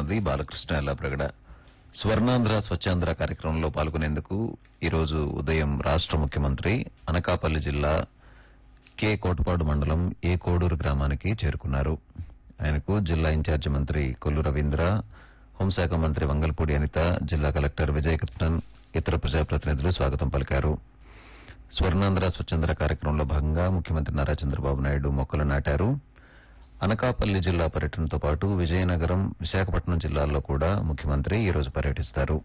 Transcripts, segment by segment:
చేస్తున్నది బాలకృష్ణ ఎల్లాప్రగడ స్వర్ణాంధ్ర స్వచ్ఛాంధ్ర కార్యక్రమంలో పాల్గొనేందుకు ఈరోజు ఉదయం రాష్ట ముఖ్యమంత్రి అనకాపల్లి జిల్లా కె కోటపాడు మండలం ఏ కోడూరు గ్రామానికి చేరుకున్నారు ఆయనకు జిల్లా ఇన్ఛార్జి మంత్రి కొల్లు రవీంద్ర హోంశాఖ మంత్రి వంగల్పూడి అనిత జిల్లా కలెక్టర్ విజయకృష్ణన్ ఇతర ప్రజాప్రతినిధులు స్వాగతం పలికారు స్వర్ణాంధ్ర స్వచ్ఛంద్ర కార్యక్రమంలో భాగంగా ముఖ్యమంత్రి నారా చంద్రబాబు నాయుడు మొక్కలు నాటారు అనకాపల్లి జిల్లా పర్యటనతో పాటు విజయనగరం విశాఖపట్నం జిల్లాల్లో కూడా ముఖ్యమంత్రి ఈరోజు పర్యటిస్తారు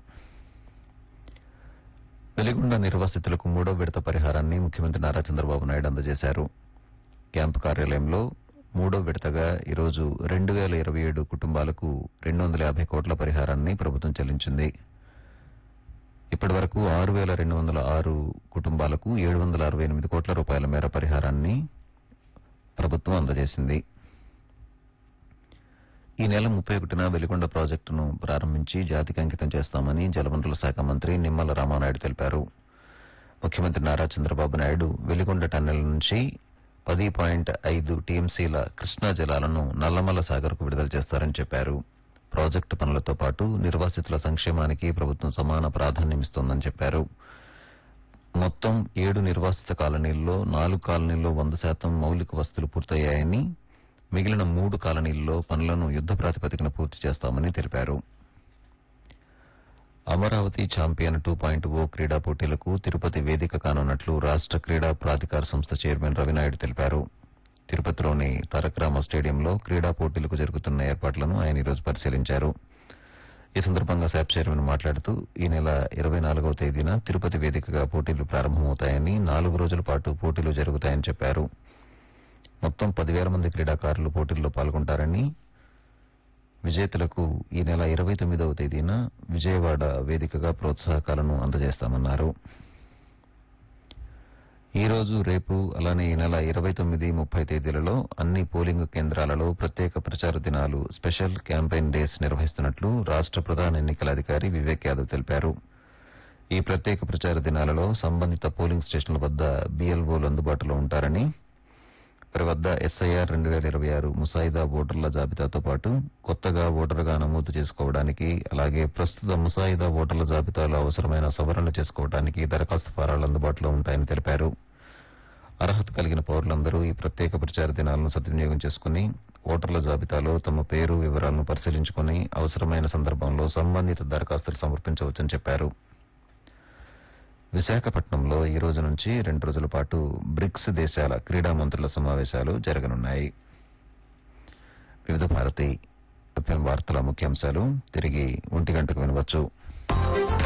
వెలిగొండ నిర్వాసితులకు మూడో విడత పరిహారాన్ని ముఖ్యమంత్రి నారా చంద్రబాబు నాయుడు అందజేశారు క్యాంపు కార్యాలయంలో మూడో విడతగా ఈరోజు రెండు వేల ఇరవై ఏడు కుటుంబాలకు రెండు వందల యాభై కోట్ల పరిహారాన్ని ప్రభుత్వం చెల్లించింది ఇప్పటి వరకు ఆరు వేల రెండు వందల ఆరు కుటుంబాలకు ఏడు వందల అరవై ఎనిమిది కోట్ల రూపాయల మేర పరిహారాన్ని ప్రభుత్వం అందజేసింది ఈ నెల ముప్పై ఒకటిన వెలిగొండ ప్రాజెక్టును ప్రారంభించి జాతికి అంకితం చేస్తామని జలవనరుల శాఖ మంత్రి నిమ్మల రామానాయుడు తెలిపారు ముఖ్యమంత్రి నారా చంద్రబాబు నాయుడు వెలిగొండ టన్నెల్ నుంచి పది పాయింట్ ఐదు టీఎంసీల కృష్ణా జలాలను నల్లమల్ల సాగర్కు విడుదల చేస్తారని చెప్పారు ప్రాజెక్టు పనులతో పాటు నిర్వాసితుల సంక్షేమానికి ప్రభుత్వం సమాన ప్రాధాన్యమిస్తోందని చెప్పారు మొత్తం ఏడు నిర్వాసిత కాలనీల్లో నాలుగు కాలనీల్లో వంద శాతం మౌలిక వస్తువులు పూర్తయ్యాయని మిగిలిన మూడు కాలనీల్లో పనులను యుద్ద ప్రాతిపదికన పూర్తి చేస్తామని తెలిపారు Amaravati champion two point O క్రీడా పోటీలకు తిరుపతి వేదిక కానున్నట్లు రాష్ట క్రీడా ప్రాధికార సంస్థ చైర్మన్ రవినాయుడు తెలిపారు తిరుపతిలోని తారక రామ స్టేడియంలో క్రీడా పోటీలకు జరుగుతున్న ఏర్పాట్లను ఆయన ఈరోజు పరిశీలించారు ఈ సందర్భంగా శాప్ చైర్మన్ మాట్లాడుతూ ఈ నెల ఇరవై నాలుగవ తేదీన తిరుపతి వేదికగా పోటీలు ప్రారంభమవుతాయని నాలుగు రోజుల పాటు పోటీలు జరుగుతాయని చెప్పారు మొత్తం పదివేల మంది క్రీడాకారులు పోటీల్లో పాల్గొంటారని విజేతలకు ఈ నెల ఇరవై తొమ్మిదవ తేదీన విజయవాడ వేదికగా ప్రోత్సాహకాలను అందజేస్తామన్నారు ఈ రోజు రేపు అలానే ఈ నెల ఇరవై తొమ్మిది ముప్పై తేదీలలో అన్ని పోలింగ్ కేంద్రాలలో ప్రత్యేక ప్రచార దినాలు స్పెషల్ క్యాంపెయిన్ డేస్ నిర్వహిస్తున్నట్లు రాష్ట ప్రధాన ఎన్నికల అధికారి వివేక్ యాదవ్ తెలిపారు ఈ ప్రత్యేక ప్రచార దినాలలో సంబంధిత పోలింగ్ స్టేషన్ల వద్ద బీఎల్ఓలు అందుబాటులో ఉంటారని వారి వద్ద ఎస్ఐఆర్ రెండు వేల ఇరవై ఆరు ముసాయిదా ఓటర్ల జాబితాతో పాటు కొత్తగా ఓటరుగా నమోదు చేసుకోవడానికి అలాగే ప్రస్తుత ముసాయిదా ఓటర్ల జాబితాలో అవసరమైన సవరణలు చేసుకోవడానికి దరఖాస్తు ఫారాలు అందుబాటులో ఉంటాయని తెలిపారు అర్హత కలిగిన పౌరులందరూ ఈ ప్రత్యేక ప్రచార దినాలను సద్వినియోగం చేసుకుని ఓటర్ల జాబితాలో తమ పేరు వివరాలను పరిశీలించుకుని అవసరమైన సందర్భంలో సంబంధిత దరఖాస్తులు సమర్పించవచ్చని చెప్పారు విశాఖపట్నంలో ఈ రోజు నుంచి రెండు రోజుల పాటు బ్రిక్స్ దేశాల క్రీడా మంత్రుల సమావేశాలు జరగనున్నాయి వివిధ భారతి ఎఫ్ఎం వార్తల ముఖ్యాంశాలు తిరిగి ఒంటి గంటకు వినవచ్చు